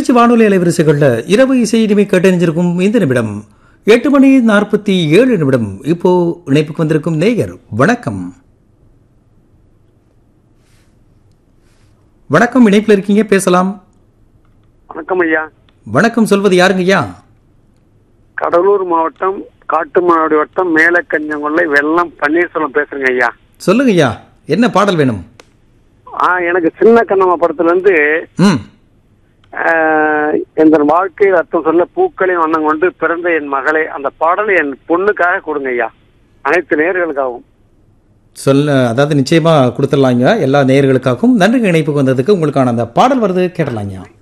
திருச்சி வானொலி அலைவரிசைகளில் இரவு இசை இனிமை கேட்டறிஞ்சிருக்கும் இந்த நிமிடம் எட்டு மணி நாற்பத்தி ஏழு நிமிடம் இப்போ இணைப்புக்கு வந்திருக்கும் நேயர் வணக்கம் வணக்கம் இணைப்பில் இருக்கீங்க பேசலாம் வணக்கம் ஐயா வணக்கம் சொல்வது யாருங்க ஐயா கடலூர் மாவட்டம் காட்டுமன்னாடி வட்டம் மேலக்கஞ்சங்கொல்லை வெள்ளம் பன்னீர்செல்வம் பேசுறேங்க ஐயா சொல்லுங்க ஐயா என்ன பாடல் வேணும் ஆ எனக்கு சின்ன கண்ணம்மா படத்துல இருந்து ம் ஆஹ், என் வாழ்க்கையில் அர்த்தம் சொல்ல பூக்களையும் வண்ணம் கொண்டு பிறந்த என் மகளே அந்த பாடலை என் பொண்ணுக்காக கொடுங்க ஐயா அனைத்து நேர்களுக்காகவும் சொல்ல அதாவது நிச்சயமா கொடுத்துடலாங்க எல்லா நேயர்களுக்காகவும் நன்றி இணைப்புக்கு வந்ததுக்கு உங்களுக்கான அந்த பாடல் வருது கேட்டலாங்க